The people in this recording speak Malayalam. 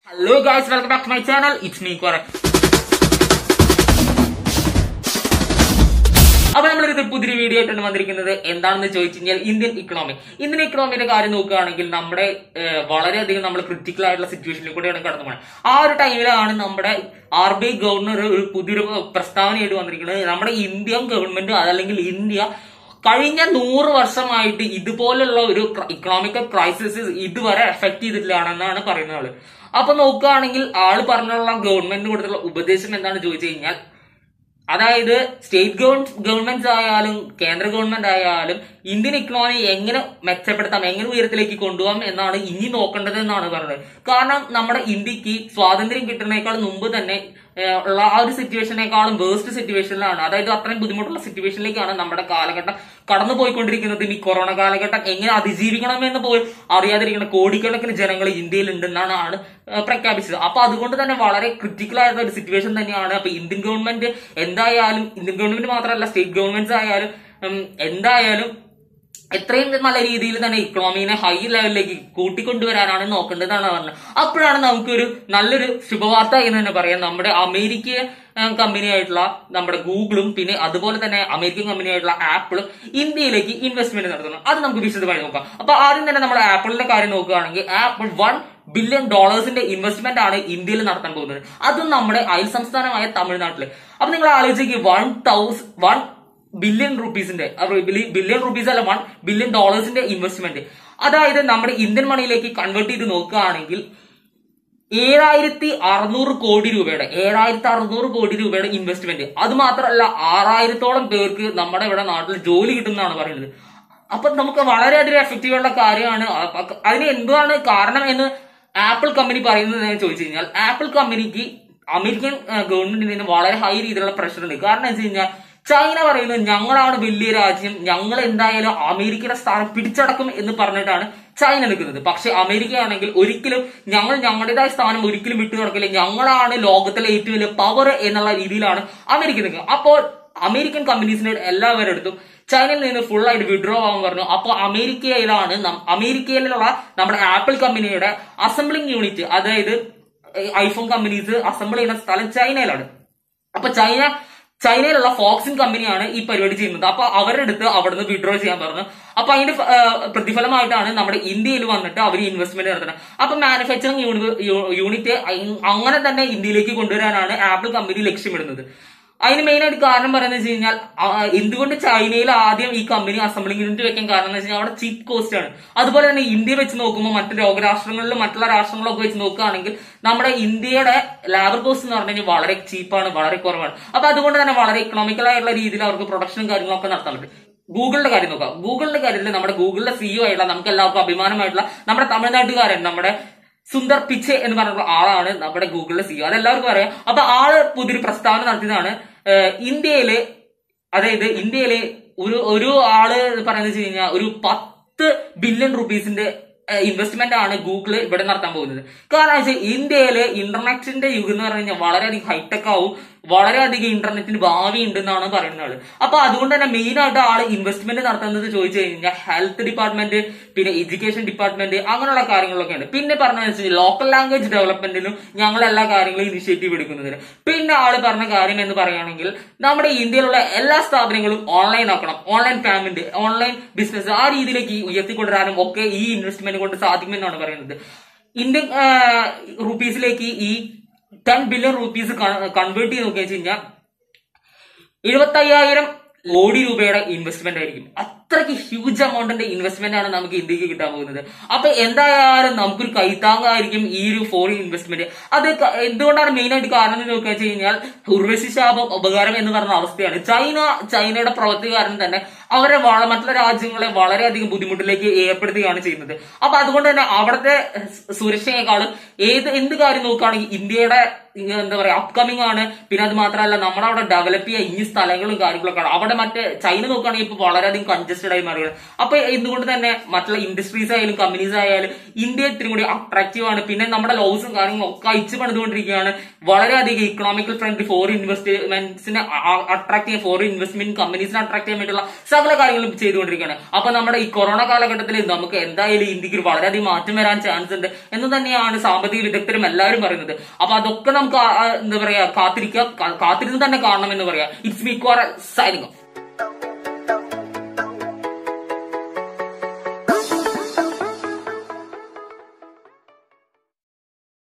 hello guys welcome back to my channel it's me കുറെ അപ്പൊ നമ്മളൊരു പുതിയ വീഡിയോ ആയിട്ടാണ് വന്നിരിക്കുന്നത് എന്താണെന്ന് ചോദിച്ചു കഴിഞ്ഞാൽ ഇന്ത്യൻ ഇക്കണോമി ഇന്ത്യൻ ഇക്കണോമിയുടെ കാര്യം നോക്കുകയാണെങ്കിൽ നമ്മുടെ ഏഹ്, വളരെയധികം നമ്മൾ ക്രിട്ടിക്കൽ ആയിട്ടുള്ള സിറ്റുവേഷനിൽ കൂടെയാണ് കടന്നു പോകുന്നത് ആ ഒരു ടൈമിലാണ് നമ്മുടെ ആർ ബി ഐ ഗവർണർ ഒരു പുതിയൊരു പ്രസ്താവനയായിട്ട് വന്നിരിക്കുന്നത് നമ്മുടെ ഇന്ത്യൻ ഗവൺമെന്റ് അതല്ലെങ്കിൽ ഇന്ത്യ കഴിഞ്ഞ നൂറ് വർഷമായിട്ട് ഇതുപോലുള്ള ഒരു ഇക്കണോമിക്കൽ ക്രൈസിസ് ഇതുവരെ എഫക്ട് ചെയ്തിട്ടില്ലാണെന്നാണ് പറയുന്നത് ആള് അപ്പൊ നോക്കുകയാണെങ്കിൽ ആള് പറഞ്ഞുള്ള ഗവൺമെന്റിന് കൊടുത്തുള്ള ഉപദേശം എന്താണെന്ന് ചോദിച്ചു കഴിഞ്ഞാൽ അതായത് സ്റ്റേറ്റ് ഗവൺമെന്റ് ആയാലും കേന്ദ്ര ഗവൺമെന്റ് ആയാലും ഇന്ത്യൻ ഇക്കണോമി എങ്ങനെ മെച്ചപ്പെടുത്താം എങ്ങനെ ഉയരത്തിലേക്ക് കൊണ്ടുപോകാം എന്നാണ് ഇനി നോക്കേണ്ടത് എന്നാണ് പറയുന്നത് കാരണം നമ്മുടെ ഇന്ത്യക്ക് സ്വാതന്ത്ര്യം കിട്ടുന്നതിനേക്കാൾ മുമ്പ് തന്നെ ഏഹ്, ഉള്ള ആ ഒരു സിറ്റുവേഷനേക്കാളും വേസ്റ്റ് സിറ്റുവേഷനിലാണ് അതായത് അത്രയും ബുദ്ധിമുട്ടുള്ള സിറ്റുവേഷനിലേക്കാണ് നമ്മുടെ കാലഘട്ടം കടന്നു പോയിക്കൊണ്ടിരിക്കുന്നത് ഈ കൊറോണ കാലഘട്ടം എങ്ങനെ അതിജീവിക്കണമെന്ന് പോലും അറിയാതിരിക്കുന്ന കോടിക്കണക്കിന് ജനങ്ങൾ ഇന്ത്യയിൽ ഉണ്ടെന്നാണ് ആണ് ഏഹ്, പ്രഖ്യാപിച്ചത് അപ്പൊ അതുകൊണ്ട് തന്നെ വളരെ ക്രിട്ടിക്കൽ ആയിട്ടുള്ള ഒരു സിറ്റുവേഷൻ തന്നെയാണ് അപ്പൊ ഇന്ത്യൻ ഗവൺമെന്റ് എന്തായാലും ഇന്ത്യൻ ഗവൺമെന്റ് മാത്രമല്ല സ്റ്റേറ്റ് ഗവൺമെന്റ്സ് ആയാലും ഉം, എന്തായാലും എത്രയും നല്ല രീതിയിൽ തന്നെ ഇക്കണോമിനെ ഹൈ ലെവലിലേക്ക് കൂട്ടിക്കൊണ്ടുവരാനാണ് നോക്കേണ്ടതാണ് പറഞ്ഞത് അപ്പോഴാണ് നമുക്കൊരു നല്ലൊരു ശുഭവാർത്ത എന്ന് തന്നെ പറയാം നമ്മുടെ അമേരിക്ക കമ്പനി ആയിട്ടുള്ള നമ്മുടെ ഗൂഗിളും പിന്നെ അതുപോലെ തന്നെ അമേരിക്കൻ കമ്പനി ആയിട്ടുള്ള ആപ്പിളും ഇന്ത്യയിലേക്ക് ഇൻവെസ്റ്റ്മെന്റ് നടത്തുന്നു അത് നമുക്ക് വിശദമായി നോക്കാം അപ്പൊ ആദ്യം തന്നെ നമ്മൾ ആപ്പിളിന്റെ കാര്യം നോക്കുകയാണെങ്കിൽ ആപ്പിൾ വൺ ബില്യൺ ഡോളേഴ്സിന്റെ ഇൻവെസ്റ്റ്മെന്റ് ആണ് ഇന്ത്യയിൽ നടത്താൻ പോകുന്നത് അതും നമ്മുടെ അയൽ സംസ്ഥാനമായ തമിഴ്നാട്ടില് അപ്പൊ നിങ്ങൾ ആലോചിക്കുക വൺ തൗസ് വൺ ബില്യൺ റുപ്പീസിന്റെ ബില്യൺ റുപ്പീസ് അല്ല വൺ ബില്യൺ ഡോളേഴ്സിന്റെ ഇൻവെസ്റ്റ്മെന്റ് അതായത് നമ്മുടെ ഇന്ത്യൻ മണിയിലേക്ക് കൺവേർട്ട് ചെയ്ത് നോക്കുകയാണെങ്കിൽ ഏഴായിരത്തി അറുന്നൂറ് കോടി രൂപയുടെ ഏഴായിരത്തി അറുന്നൂറ് കോടി രൂപയുടെ ഇൻവെസ്റ്റ്മെന്റ് അത് മാത്രമല്ല ആറായിരത്തോളം പേർക്ക് നമ്മുടെ ഇവിടെ നാട്ടിൽ ജോലി കിട്ടുന്നതാണ് പറയുന്നത് അപ്പൊ നമുക്ക് വളരെയധികം എഫക്റ്റീവ് ഉള്ള കാര്യമാണ് അപ്പൊ അതിന് എന്താണ് കാരണം എന്ന് ആപ്പിൾ കമ്പനി പറയുന്നത് എന്ന് ചോദിച്ചു കഴിഞ്ഞാൽ ആപ്പിൾ കമ്പനിക്ക് അമേരിക്കൻ ഗവൺമെന്റിൽ നിന്ന് വളരെ ഹൈ രീതിയിലുള്ള പ്രഷർ ഉണ്ട് കാരണം എന്ന് വെച്ച് കഴിഞ്ഞാൽ ചൈന പറയുന്നത് ഞങ്ങളാണ് വലിയ രാജ്യം ഞങ്ങൾ എന്തായാലും അമേരിക്കയുടെ സ്ഥാനം പിടിച്ചടക്കും എന്ന് പറഞ്ഞിട്ടാണ് ചൈന നിൽക്കുന്നത് പക്ഷെ അമേരിക്ക ആണെങ്കിൽ ഒരിക്കലും ഞങ്ങൾ ഞങ്ങളുടേതായ സ്ഥാനം ഒരിക്കലും വിട്ടു നടക്കില്ല ഞങ്ങളാണ് ലോകത്തിലെ ഏറ്റവും വലിയ പവർ എന്നുള്ള രീതിയിലാണ് അമേരിക്ക നിൽക്കുന്നത് അപ്പോൾ അമേരിക്കൻ കമ്പനീസിന്റെ എല്ലാവരുടെ അടുത്തും ചൈനയിൽ നിന്ന് ഫുൾ ആയിട്ട് വിഡ്രോ ആവാൻ പറഞ്ഞു അപ്പോൾ അമേരിക്കയിലാണ് നം- അമേരിക്കയിലുള്ള നമ്മുടെ ആപ്പിൾ കമ്പനിയുടെ അസംബ്ലിംഗ് യൂണിറ്റ് അതായത് ഐഫോൺ കമ്പനീസ് അസംബിൾ ചെയ്യുന്ന സ്ഥലം ചൈനയിലാണ് അപ്പൊ ചൈന ചൈനയിലുള്ള ഫോക്സിൻ കമ്പനിയാണ് ഈ പരിപാടി ചെയ്യുന്നത് അപ്പൊ അവരുടെ അടുത്ത് അവിടുന്ന് വിഡ്രോ ചെയ്യാൻ പറഞ്ഞു അപ്പൊ അതിന്റെ ഫ- ആ, പ്രതിഫലമായിട്ടാണ് നമ്മുടെ ഇന്ത്യയിൽ വന്നിട്ട് അവർ ഇൻവെസ്റ്റ്മെന്റ് നടത്തുന്നത് അപ്പൊ മാനുഫാക്ചറിംഗ് യൂണിറ്റ് അങ്ങനെ തന്നെ ഇന്ത്യയിലേക്ക് കൊണ്ടുവരാനാണ് ആപ്പിൾ കമ്പനി ലക്ഷ്യമിടുന്നത് അതിന് മെയിൻ ആയിട്ട് കാരണം പറയുന്നത് വെച്ച് കഴിഞ്ഞാൽ ആ, എന്തുകൊണ്ട് ചൈനയിൽ ആദ്യം ഈ കമ്പനി അസംബ്ലിംഗ് യൂണിറ്റ് വെക്കാൻ കാരണം എന്ന് വെച്ച് കഴിഞ്ഞാൽ അവിടെ ചീപ്പ് കോസ്റ്റ് ആണ് അതുപോലെ തന്നെ ഇന്ത്യ വെച്ച് നോക്കുമ്പോൾ മറ്റു ലോകരാഷ്ട്രങ്ങളിലും മറ്റുള്ള രാഷ്ട്രങ്ങളൊക്കെ വെച്ച് നോക്കുകയാണെങ്കിൽ നമ്മുടെ ഇന്ത്യയുടെ ലാബർ കോസ്റ്റ് എന്ന് പറഞ്ഞു കഴിഞ്ഞാൽ വളരെ ചീപ്പാണ് വളരെ കുറവാണ് അപ്പൊ അതുകൊണ്ട് തന്നെ വളരെ ഇക്കണോമിക്കൽ ആയിട്ടുള്ള രീതിയിൽ അവർക്ക് പ്രൊഡക്ഷനും കാര്യങ്ങളൊക്കെ നടത്താൻ പറ്റും ഗൂഗിളിന്റെ കാര്യം നോക്കാം ഗൂഗിളിന്റെ കാര്യത്തിൽ നമ്മുടെ ഗൂഗിളിന്റെ സിഇഒ ആയിട്ടുള്ള നമുക്ക് എല്ലാവർക്കും അഭിമാനമായിട്ടുള്ള നമ്മുടെ തമിഴ്നാട്ടുകാരൻ നമ്മുടെ സുന്ദർ പിച്ചെ എന്ന് പറഞ്ഞ ആളാണ് നമ്മുടെ ഗൂഗിളിലെ സിഇഒ അതെല്ലാവർക്കും അറിയാം അപ്പൊ ആള് പുതിയൊരു പ്രസ്താവന നടത്തിയതാണ് ഏഹ് ഇന്ത്യയില് അതായത് ഇന്ത്യയിലെ ഒരു ഒരു ആള് പറയുന്നത് വെച്ച് കഴിഞ്ഞാൽ ഒരു പത്ത് ബില്യൺ റുപ്പീസിന്റെ ഇൻവെസ്റ്റ്മെന്റ് ആണ് ഗൂഗിൾ ഇവിടെ നടത്താൻ പോകുന്നത് കാരണം വെച്ചാൽ ഇന്ത്യയില് ഇന്റർനെറ്റിന്റെ യുഗം എന്ന് പറഞ്ഞു കഴിഞ്ഞാൽ വളരെയധികം ഹൈടെക് ആവും വളരെയധികം ഇന്റർനെറ്റിന് ഭാവി ഉണ്ടെന്നാണ് പറയുന്നത് അപ്പൊ അതുകൊണ്ട് തന്നെ മെയിൻ ആയിട്ട് ആള് ഇൻവെസ്റ്റ്മെന്റ് നടത്തുന്നത് ചോദിച്ചു കഴിഞ്ഞാൽ ഹെൽത്ത് ഡിപ്പാർട്ട്മെന്റ് പിന്നെ എഡ്യൂക്കേഷൻ ഡിപ്പാർട്ട്മെന്റ് അങ്ങനെയുള്ള കാര്യങ്ങളൊക്കെ ഉണ്ട് പിന്നെ പറഞ്ഞ വെച്ചാൽ ലോക്കൽ ലാംഗ്വേജ് ഡെവലപ്മെന്റിനും ഞങ്ങൾ എല്ലാ കാര്യങ്ങളും ഇനിഷ്യേറ്റീവ് എടുക്കുന്നതിന് പിന്നെ ആള് പറഞ്ഞ കാര്യം എന്ന് പറയുകയാണെങ്കിൽ നമ്മുടെ ഇന്ത്യയിലുള്ള എല്ലാ സ്ഥാപനങ്ങളും ഓൺലൈൻ ആക്കണം ഓൺലൈൻ പേയ്മെന്റ് ഓൺലൈൻ ബിസിനസ് ആ രീതിയിലേക്ക് ഉയർത്തിക്കൊണ്ടുവരാനും ഒക്കെ ഈ ഇൻവെസ്റ്റ്മെന്റ് കൊണ്ട് സാധിക്കുമെന്നാണ് പറയുന്നത് ഇന്ത്യൻ ആ, റുപ്പീസിലേക്ക് ഈ ടെൻ ബില്യൺ റുപ്പീസ് കൺവേർട്ട് ചെയ്ത് നോക്കിയെന്ന് വെച്ച് കഴിഞ്ഞാൽ എഴുപത്തി അയ്യായിരം കോടി രൂപയുടെ ഇൻവെസ്റ്റ്മെന്റ് ആയിരിക്കും അത്രയ്ക്ക് ഹ്യൂജ് എമൗണ്ടിന്റെ ഇൻവെസ്റ്റ്മെന്റ് ആണ് നമുക്ക് ഇന്ത്യക്ക് കിട്ടാൻ പോകുന്നത് അപ്പൊ എന്തായാലും നമുക്കൊരു കൈത്താങ്ങായിരിക്കും ഈ ഒരു ഫോറിൻ ഇൻവെസ്റ്റ്മെന്റ് അത് ക- എന്തുകൊണ്ടാണ് മെയിൻ ആയിട്ട് കാരണം എന്ന് നോക്കുക വെച്ച് കഴിഞ്ഞാൽ ഉർവശി ശാപം ഉപകാരം എന്ന് പറഞ്ഞ അവസ്ഥയാണ് ചൈന ചൈനയുടെ പ്രവൃത്തി കാരണം തന്നെ അവരെ വള- മറ്റുള്ള രാജ്യങ്ങളെ വളരെയധികം ബുദ്ധിമുട്ടിലേക്ക് ഏർപ്പെടുത്തുകയാണ് ചെയ്യുന്നത് അപ്പൊ അതുകൊണ്ട് തന്നെ അവിടുത്തെ സു- സുരക്ഷയെക്കാളും ഏത് എന്ത് കാര്യം നോക്കുകയാണെങ്കിൽ ഇന്ത്യയുടെ ഇങ്ങ എന്താ പറയാ അപ്കമിങ് ആണ് പിന്നെ അത് മാത്രമല്ല നമ്മുടെ അവിടെ ഡെവലപ്പ് ചെയ്യാൻ ഇനി സ്ഥലങ്ങളും കാര്യങ്ങളൊക്കെ ആണ് അവിടെ മറ്റേ ചൈന നോക്കുകയാണെങ്കിൽ ഇപ്പൊ വളരെയധികം കൺജസ്റ്റഡ് കൺജസ്റ്റഡ് ആയി മാറുകയാണ് അപ്പൊ ഇതുകൊണ്ട് തന്നെ മറ്റുള്ള ഇൻഡസ്ട്രീസ് ആയാലും കമ്പനീസ് ആയാലും ഇന്ത്യ ഇത്തിരി കൂടി അട്രാക്റ്റീവ് ആണ് പിന്നെ നമ്മുടെ ലോസും കാര്യങ്ങളും ഒക്കെ അയച്ചു പണിതുകൊണ്ടിരിക്കുകയാണ് വളരെയധികം ഇക്കണോമിക്കൽ ഫ്രണ്ട്ലി ഫോറിൻ ഇൻവെസ്റ്റ്മെന്റ്സിനെ അട്രാക്ട് ചെയ്യാൻ ഫോറിൻ ഇൻവെസ്റ്റ്മെന്റ് കമ്പനീസിനെ അട്രാക്ട് ചെയ്യാൻ വേണ്ടിയുള്ള സകല കാര്യങ്ങളും ചെയ്തുകൊണ്ടിരിക്കുകയാണ് അപ്പൊ നമ്മുടെ ഈ കൊറോണ കാലഘട്ടത്തിൽ നമുക്ക് എന്തായാലും ഇന്ത്യക്ക് വളരെയധികം മാറ്റം വരാൻ ചാൻസ് ഉണ്ട് എന്ന് തന്നെയാണ് സാമ്പത്തിക വിദഗ്ധരും എല്ലാവരും പറയുന്നത് അപ്പൊ അതൊക്കെ നമുക്ക് ആ- ആ എന്താ പറയാ കാത്തിരിക്കുക കാ- കാത്തിരുന്ന് തന്നെ കാണണം എന്ന് പറയാം ഇറ്റ്സ് മീ സൈനിങ്